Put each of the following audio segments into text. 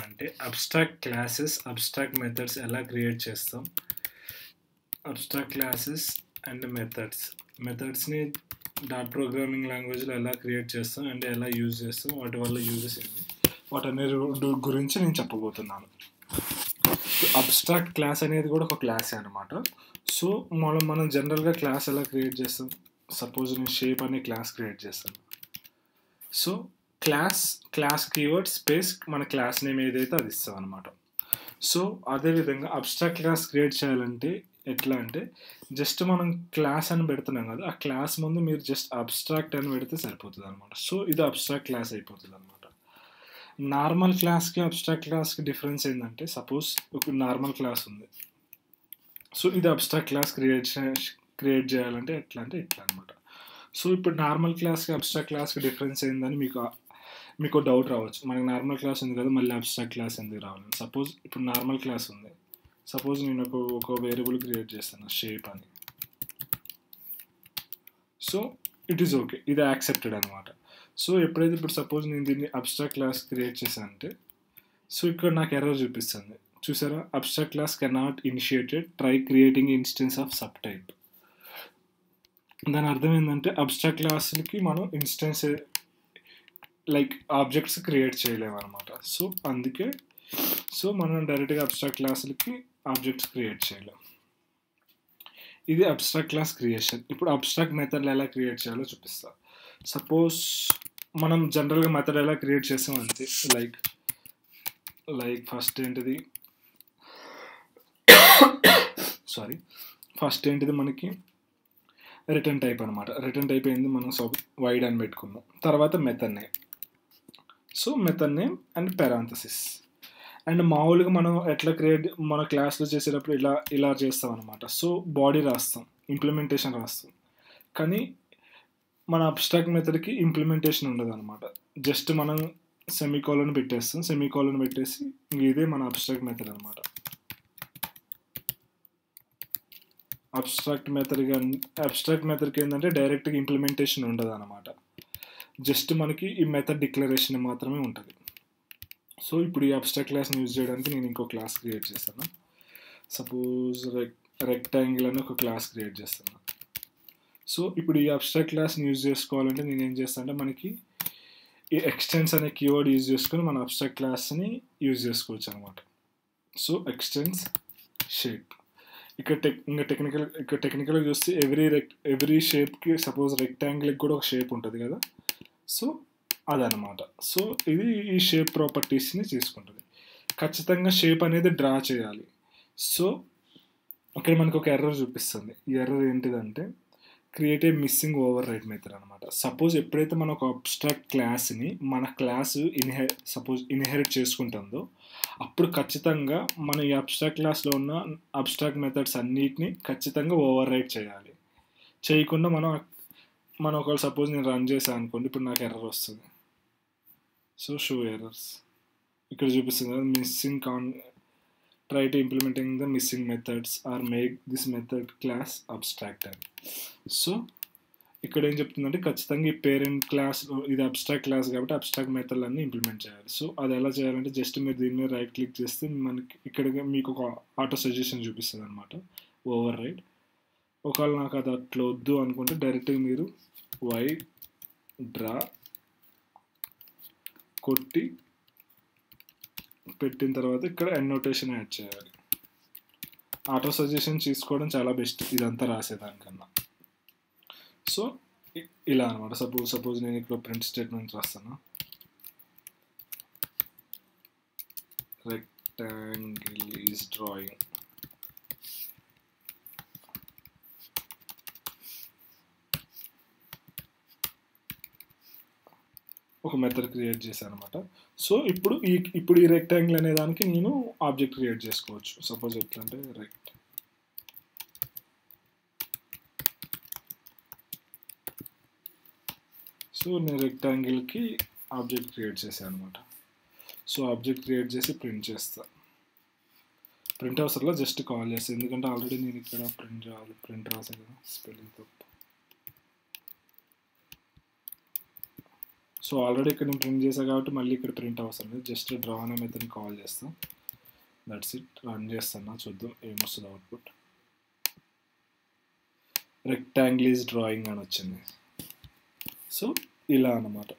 అంటే abstract classes abstract methods ఎలా create చేస్తాం అబ్స్ట్రాక్ట్ క్లాసెస్ అండ్ మెథడ్స్ మెథడ్స్ని డాట్ ప్రోగ్రామింగ్ లాంగ్వేజ్లో ఎలా క్రియేట్ చేస్తాం అండ్ ఎలా యూజ్ చేస్తాం వాటి వల్ల యూజెస్ ఏంటి వాటన్నిటి గు- గురించి నేను చెప్పబోతున్నాను అబ్స్ట్రాక్ట్ క్లాస్ అనేది కూడా ఒక క్లాసే అనమాట సో మనం మనం జనరల్గా క్లాస్ ఎలా క్రియేట్ చేస్తాం సపోజ్ నేను షేప్ అనే క్లాస్ క్రియేట్ చేస్తాను so class class keyword space మన క్లాస్ నేమ్ ఏదైతే అది ఇస్తాం అనమాట సో అదేవిధంగా అబ్స్ట్రాక్ట్ క్లాస్ క్రియేట్ చేయాలంటే ఎట్లా అంటే జస్ట్ మనం క్లాస్ అని పెడుతున్నాం కదా ఆ క్లాస్ ముందు మీరు జస్ట్ అబ్స్ట్రాక్ట్ అని పెడితే సరిపోతుంది అనమాట సో ఇది అబ్స్ట్రాక్ట్ క్లాస్ అయిపోతుంది అనమాట నార్మల్ క్లాస్కి అబ్స్ట్రాక్ట్ క్లాస్కి డిఫరెన్స్ ఏంటంటే సపోజ్ ఒక నార్మల్ క్లాస్ ఉంది సో ఇది అబ్స్ట్రాక్ట్ క్లాస్ క్రియేట్ క్రియేట్ చేయాలంటే ఎట్లా అంటే ఎట్లా అనమాట సో ఇప్పుడు నార్మల్ క్లాస్కి అబ్స్ట్రాక్ట్ క్లాస్కి డిఫరెన్స్ ఏందని మీకు ఆ- మీకు డౌట్ రావచ్చు మనకి నార్మల్ క్లాస్ ఉంది కదా మళ్ళీ అబ్స్ట్రాక్ట్ క్లాస్ ఎందుకు రావాలి సపోజ్ ఇప్పుడు నార్మల్ క్లాస్ ఉంది సపోజ్ నేను ఒక ఒక వేరియబుల్ క్రియేట్ చేస్తాను షేప్ అని సో ఇట్ ఈస్ ఓకే ఇది యాక్సెప్టెడ్ అనమాట సో ఎప్పుడైతే ఇప్పుడు సపోజ్ నేను దీన్ని అబ్స్ట్రాక్ట్ క్లాస్ క్రియేట్ చేశానంటే సో ఇక్కడ నాకు ఎర్రర్ చూపిస్తుంది చూసారా abstract class cannot initiated try creating instance of sub type దాని అర్థం ఏంటంటే అబ్స్ట్రాక్ట్ క్లాస్కి మనం ఇన్స్టెన్స్ లైక్ ఆబ్జెక్ట్స్ క్రియేట్ చేయలేము అనమాట సో అందుకే సో మనం డైరెక్ట్గా అబ్స్ట్రాక్ట్ క్లాసులకి ఆబ్జెక్ట్స్ క్రియేట్ చేయలేం ఇది అబ్స్ట్రాక్ట్ క్లాస్ క్రియేషన్ ఇప్పుడు అబ్స్ట్రాక్ట్ మెథడ్ ఎలా క్రియేట్ చేయాలో చూపిస్తా సపోజ్ మనం జనరల్గా మెథడ్ ఎలా క్రియేట్ చేస్తాం అంతే లైక్ లైక్ ఫస్ట్ ఏంటిది సారీ ఫస్ట్ ఏంటిది మనకి రిటర్న్ టైప్ అనమాట రిటర్న్ టైప్ ఏంది మనం సబ్ వైడ్ అని పెట్టుకున్నాం తర్వాత method name so method name and parenthesis and మామూలుగా మనం ఎట్లా క్రియేట్ మన క్లాస్లో చేసేటప్పుడు ఇలా ఇలా చేస్తాం అనమాట సో బాడీ రాస్తాం ఇంప్లిమెంటేషన్ రాస్తాం కానీ మన అబ్స్ట్రాక్ట్ మెథడ్కి ఇంప్లిమెంటేషన్ ఉండదు అనమాట జస్ట్ మనం సెమీకాలన్ పెట్టేస్తాం సెమీకాలన్ పెట్టేసి ఇంక ఇదే మన అబ్స్ట్రాక్ట్ మెథడ్ అనమాట అబ్స్ట్రాక్ట్ మెథడ్ అబ్స్ట్రాక్ట్ మెథడ్కి ఏంటంటే డైరెక్ట్గా ఇంప్లిమెంటేషన్ ఉండదు అనమాట జస్ట్ మనకి ఈ మెథడ్ డిక్లరేషన్ మాత్రమే ఉంటుంది సో ఇప్పుడు ఈ అబ్స్ట్రాక్ట్ క్లాస్ని యూజ్ చేయడానికి నేను ఇంకో క్లాస్ క్రియేట్ చేస్తాను సపోజ్ రెక్ రెక్టాంగిల్ అని ఒక క్లాస్ క్రియేట్ చేస్తాను సో ఇప్పుడు ఈ అబ్స్ట్రాక్ట్ క్లాస్ని యూజ్ చేసుకోవాలంటే నేను ఏం చేస్తాను అంటే మనకి ఈ ఎక్స్టెన్స్ అనే కీవర్డ్ యూజ్ చేసుకొని మన అబ్స్ట్రాక్ట్ క్లాస్ని యూజ్ చేసుకోవచ్చు అనమాట సో ఎక్స్టెన్స్ షేప్ ఇక్కడ టెక్ ఇంకా టెక్నికల్ ఇక్కడ టెక్నికల్గా చూస్తే ఎవ్రీ రెక్ ఎవ్రీ షేప్కి సపోజ్ రెక్టాంగిల్కి కూడా ఒక షేప్ ఉంటుంది కదా సో అదనమాట సో ఇది ఈ షేప్ ప్రాపర్టీస్ని తీసుకుంటుంది ఖచ్చితంగా షేప్ అనేది డ్రా చేయాలి సో ఇక్కడ మనకు ఒక ఎర్రర్ చూపిస్తుంది ఈ ఎర్రర్ ఏంటిదంటే create a missing overwrite method అనమాట సపోజ్ ఎప్పుడైతే మనం ఒక అబ్స్ట్రాక్ట్ క్లాస్ని మన క్లాస్ ఇన్హె సపోజ్ ఇన్హెరిట్ చేసుకుంటుందో అప్పుడు ఖచ్చితంగా మన ఈ అబ్స్ట్రాక్ట్ క్లాస్లో ఉన్న అబ్స్ట్రాక్ట్ మెథడ్స్ అన్నిటిని ఖచ్చితంగా ఓవర్ రైట్ చేయాలి చేయకుండా మనం మనం ఒకవేళ సపోజ్ నేను రన్ చేశాను అనుకోండి ఇప్పుడు నాకు ఎర్రర్ వస్తుంది సో షో ఎర్రర్స్ ఇక్కడ చూపిస్తుంది కదా missing con try to implementing the missing methods or make this method class abstract అని సో ఇక్కడ ఏం చెప్తుందంటే ఖచ్చితంగా ఈ పేరెంట్ క్లాస్ ఇది అబ్స్ట్రాక్ట్ క్లాస్ కాబట్టి అబ్స్ట్రాక్ట్ మెథడ్ అన్ని ఇంప్లిమెంట్ చేయాలి సో అది ఎలా చేయాలంటే జస్ట్ మీరు దీని మీద రైట్ క్లిక్ చేస్తే మనకి ఇక్కడ మీకు ఒక ఆటో సజెషన్ చూపిస్తుంది అనమాట ఓవర్ రైట్ ఒకవేళ నాకు అది అట్లా వద్దు అనుకుంటే డైరెక్ట్గా మీరు వై డ్రా కొట్టి పెట్టిన తర్వాత ఇక్కడ ఎన్నోటేషన్ యాడ్ చేయాలి ఆటో సజెషన్ తీసుకోవడం చాలా బెస్ట్ ఇదంతా రాసేదానికన్నా సో ఇ- ఇలా అనమాట సపోజ్ సపోజ్ నేను ఇక్కడ ప్రింట్ స్టేట్మెంట్ రాస్తాను రెక్టాంగిల్ ఈజ్ డ్రాయింగ్ ఒక మెథడ్ క్రియేట్ చేశాను అనమాట సో ఇప్పుడు ఈ ఇప్పుడు ఈ రెక్టాంగిల్ అనే దానికి నేను ఆబ్జెక్ట్ క్రియేట్ చేసుకోవచ్చు సపోజ్ ఎట్లా అంటే రెక్ట్ సో నేను రెక్టాంగిల్కి ఆబ్జెక్ట్ క్రియేట్ చేశాను అనమాట సో ఆబ్జెక్ట్ క్రియేట్ చేసి ప్రింట్ చేస్తా ప్రింట్ అవసరంలో జస్ట్ కాల్ చేస్తాను ఎందుకంటే ఆల్రెడీ నేను ఇక్కడ ప్రింట్ రాదు ప్రింట్ రాసాను కదా స్పెల్లింగ్ తప్పు సో ఆల్రెడీ ఇక్కడ నేను ప్రింట్ చేశాను కాబట్టి మళ్ళీ ఇక్కడ ప్రింట్ అవసరం లేదు జస్ట్ డ్రా అనే మెథడ్ని కాల్ చేస్తాం దట్స్ ఇట్ రన్ చేస్తాను చూద్దాం ఏమొస్తుంది అవుట్పుట్ రెక్టాంగిల్ ఈజ్ డ్రాయింగ్ అని వచ్చింది సో ఇలా అన్నమాట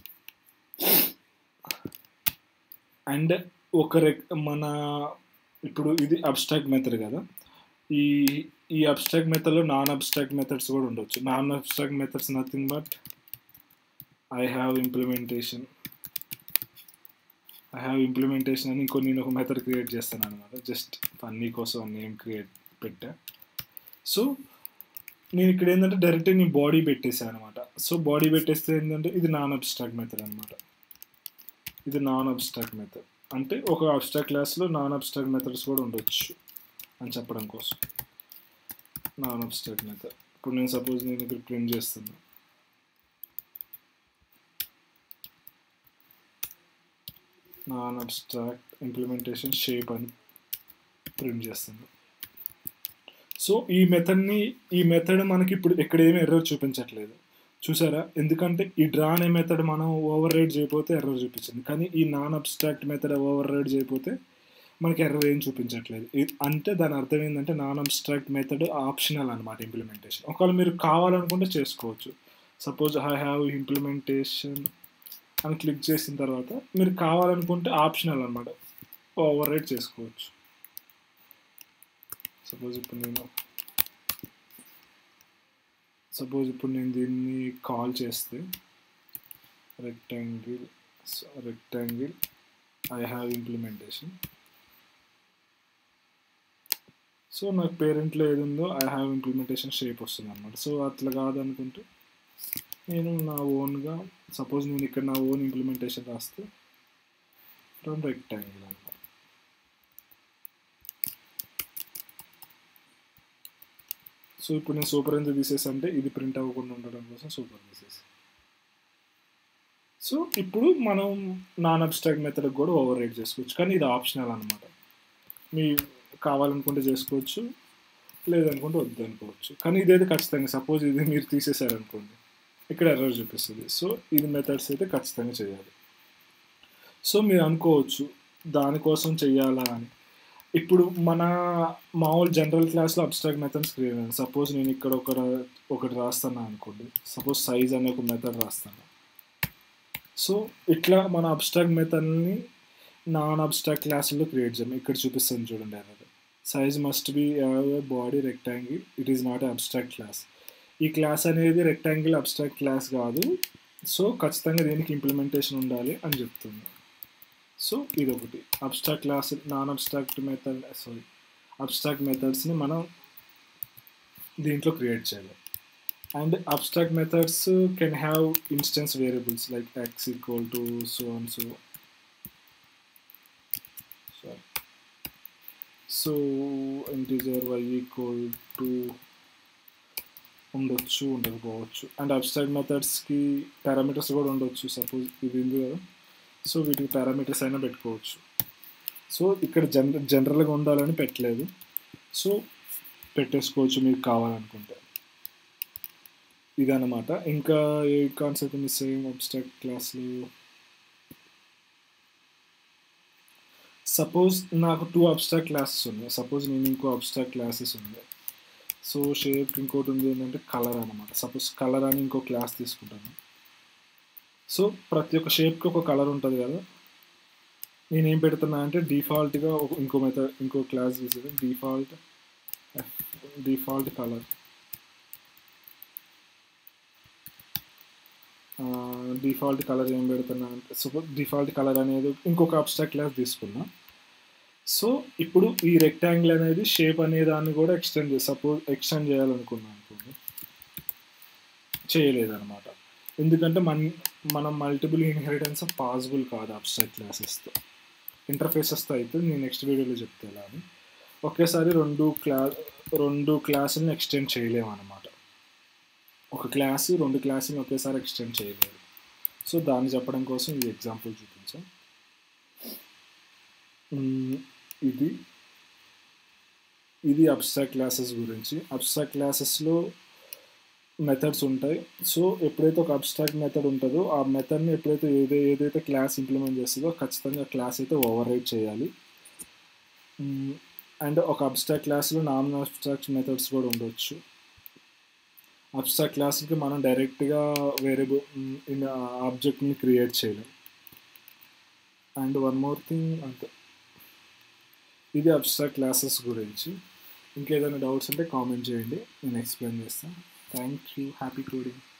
అండ్ ఒక రెక్ మన ఇప్పుడు ఇది అబ్స్ట్రాక్ట్ మెథడ్ కదా ఈ ఈ అబ్స్ట్రాక్ట్ మెథడ్లో నాన్ అబ్స్ట్రాక్ట్ మెథడ్స్ కూడా ఉండొచ్చు non abstract methods nothing but I have implementation I have implementation అని ఇంకో నేను ఒక మెథడ్ క్రియేట్ చేస్తాను అనమాట జస్ట్ ఫన్నీ కోసం నేమ్ క్రియేట్ పెట్టా సో నేను ఇక్కడ ఏంటంటే డైరెక్ట్ నేను బాడీ పెట్టేసాను అనమాట సో బాడీ పెట్టేస్తే ఏంటంటే ఇది నాన్ అబ్స్ట్రాక్ట్ మెథడ్ అనమాట ఇది నాన్ అబ్స్ట్రాక్ట్ మెథడ్ అంటే ఒక అబ్స్ట్రాక్ట్ క్లాస్లో నాన్ అబ్స్ట్రాక్ట్ మెథడ్స్ కూడా ఉండొచ్చు అని చెప్పడం కోసం నాన్ అబ్స్ట్రాక్ట్ మెథడ్ ఇప్పుడు నేను సపోజ్ నేను ఇక్కడ ప్రింట్ చేస్తున్నా నాన్ అబ్స్ట్రాక్ట్ ఇంప్లిమెంటేషన్ షేప్ అని ప్రింట్ చేస్తుంది సో ఈ మెథడ్ని ఈ మెథడ్ మనకి ఇప్పుడు ఎక్కడ ఏమి ఎర్రర్ చూపించట్లేదు చూసారా ఎందుకంటే ఈ డ్రా అనే మెథడ్ మనం ఓవర్ రైడ్ చేయకపోతే ఎర్రర్ చూపించింది కానీ ఈ non abstract method override చేయకపోతే మనకి ఎర్రర్ ఏం చూపించట్లేదు ఇ- అంటే దాని అర్థం ఏంటంటే నాన్ అబ్స్ట్రాక్ట్ మెథడ్ ఆప్షనల్ అనమాట ఇంప్లిమెంటేషన్ ఒకవేళ మీరు కావాలనుకుంటే చేసుకోవచ్చు సపోజ్ ఐ హ్యావ్ ఇంప్లిమెంటేషన్ అని క్లిక్ చేసిన తర్వాత మీరు కావాలనుకుంటే ఆప్షనల్ అనమాట ఓవర్ రైడ్ చేసుకోవచ్చు సపోజ్ ఇప్పుడు నేను సపోజ్ ఇప్పుడు నేను దీన్ని కాల్ చేస్తే rectangle rectangle I have implementation so నాకు పేరెంట్లో ఏది ఉందో ఐ హ్యావ్ ఇంప్లిమెంటేషన్ షేప్ వస్తుంది అనమాట సో అట్లా కాదనుకుంటే నేను నా ఓన్గా సపోజ్ నేను ఇక్కడ నా ఓన్ ఇంప్లిమెంటేషన్ రాస్తే ఫ్రమ్ రెక్టాంగిల్ అనమాట సో ఇప్పుడు నేను సూపర్ ఎందుకు తీసేసి అంటే ఇది ప్రింట్ అవ్వకుండా ఉండడం కోసం సూపర్ తీసేసి సో ఇప్పుడు మనం నాన్ అబ్స్ట్రాక్ట్ మెథడ్ కూడా ఓవర్ రైడ్ చేసుకోవచ్చు కానీ ఇది ఆప్షనల్ అనమాట మీ కావాలనుకుంటే చేసుకోవచ్చు లేదనుకుంటే వద్దు అనుకోవచ్చు కానీ ఇదైతే ఖచ్చితంగా సపోజ్ ఇది మీరు తీసేశారనుకోండి ఇక్కడ ఎర్రర్ చూపిస్తుంది సో ఇది మెథడ్స్ అయితే ఖచ్చితంగా చేయాలి సో మీరు అనుకోవచ్చు దానికోసం చెయ్యాలా అని ఇప్పుడు మన మామూలు జనరల్ క్లాస్లో అబ్స్ట్రాక్ట్ మెథడ్స్ క్రియేట్ అయ్యాను సపోజ్ నేను ఇక్కడ ఒక ఒకటి రాస్తాను అనుకోండి సపోజ్ సైజ్ అనే ఒక మెథడ్ రాస్తాను సో ఇట్లా మన అబ్స్ట్రాక్ట్ మెథడ్ని నాన్ అబ్స్ట్రాక్ట్ క్లాసుల్లో క్రియేట్ చేయాలి ఇక్కడ చూపిస్తాను చూడండి error size must be body rectangle it is not abstract class ఈ క్లాస్ అనేది రెక్టాంగిల్ అబ్స్ట్రాక్ట్ క్లాస్ కాదు సో ఖచ్చితంగా దీనికి ఇంప్లిమెంటేషన్ ఉండాలి అని చెప్తుంది సో ఇది ఒకటి abstract class non abstract method sorry abstract మెథడ్స్ని మనం దీంట్లో క్రియేట్ చేయాలి and abstract methods can have instance variables like x equal to so and so so integer why equal to ఉండొచ్చు ఉండకపోవచ్చు అండ్ అబ్స్ట్రాక్ట్ మెథడ్స్కి పారామీటర్స్ కూడా ఉండొచ్చు సపోజ్ ఇది ఉంది కదా సో వీటికి పారామీటర్స్ అయినా పెట్టుకోవచ్చు సో ఇక్కడ జన్ జనరల్గా ఉండాలని పెట్టలేదు సో పెట్టేసుకోవచ్చు మీకు కావాలనుకుంటే ఇదన్నమాట ఇంకా ఏ కాన్సెప్ట్ మిస్ అయ్యాం అబ్స్ట్రాక్ట్ క్లాస్లో సపోజ్ నాకు టూ అబ్స్ట్రాక్ట్ క్లాసెస్ ఉన్నాయి సపోజ్ నేను ఇంకో అబ్స్ట్రాక్ట్ క్లాసెస్ ఉన్నాయి సో షేప్ ఇంకోటి ఉంది ఏంటంటే కలర్ అనమాట సపోజ్ కలర్ అని ఇంకో క్లాస్ తీసుకుంటాను సో ప్రతి ఒక్క షేప్కి ఒక కలర్ ఉంటుంది కదా నేను ఏం పెడుతున్నా అంటే డిఫాల్ట్గా ఒక ఇంకో మెథడ్ ఇంకో క్లాస్ తీసేది default default colour default colour ఏం పెడుతున్నా అంటే సపోజ్ డిఫాల్ట్ కలర్ అనేది ఇంకొక అబ్స్ట్రాక్ట్ క్లాస్ తీసుకున్నా సో ఇప్పుడు ఈ రెక్టాంగిల్ అనేది షేప్ అనే దాన్ని కూడా ఎక్స్టెండ్ చేసి సపోజ్ ఎక్స్టెండ్ చేయాలనుకున్నాను అనుకోండి చేయలేదన్నమాట ఎందుకంటే మన మనం మల్టిపుల్ ఇన్హెరిటెన్స్ పాసిబుల్ కాదు అబ్స్ట్రాక్ట్ క్లాసెస్తో ఇంటర్ఫేసెస్తో అయితే నేను నెక్స్ట్ వీడియోలో చెప్తే ఎలా అని ఒకేసారి రెండు క్లా రెండు క్లాసులను ఎక్స్టెండ్ చేయలేము అనమాట ఒక క్లాసు రెండు క్లాసులను ఒకేసారి ఎక్స్టెండ్ చేయలేదు సో దాన్ని చెప్పడం కోసం ఈ ఎగ్జాంపుల్ చూపించాం ఇది ఇది అబ్స్ట్రాక్ట్ క్లాసెస్ గురించి అబ్స్ట్రాక్ట్ క్లాసెస్లో మెథడ్స్ ఉంటాయి సో ఎప్పుడైతే ఒక అబ్స్ట్రాక్ట్ మెథడ్ ఉంటుందో ఆ మెథడ్ని ఎప్పుడైతే ఏదే ఏదైతే క్లాస్ ఇంప్లిమెంట్ చేస్తుందో ఖచ్చితంగా క్లాస్ అయితే ఓవర్ రైట్ చేయాలి అండ్ ఒక అబ్స్ట్రాక్ట్ క్లాస్లో నాన్ అబ్స్ట్రాక్ట్ మెథడ్స్ కూడా ఉండొచ్చు అబ్స్ట్రాక్ట్ క్లాస్కి మనం డైరెక్ట్గా వేరియబుల్ ఇన్ ఆబ్జెక్ట్ని క్రియేట్ చేయలేం అండ్ వన్ మోర్ థింగ్ అంతే ఇది అబ్స్ట్రాక్ట్ క్లాసెస్ గురించి ఇంకేదైనా డౌట్స్ ఉంటే కామెంట్ చేయండి నేను ఎక్స్ప్లెయిన్ చేస్తాను థ్యాంక్ యూ హ్యాపీ కోడింగ్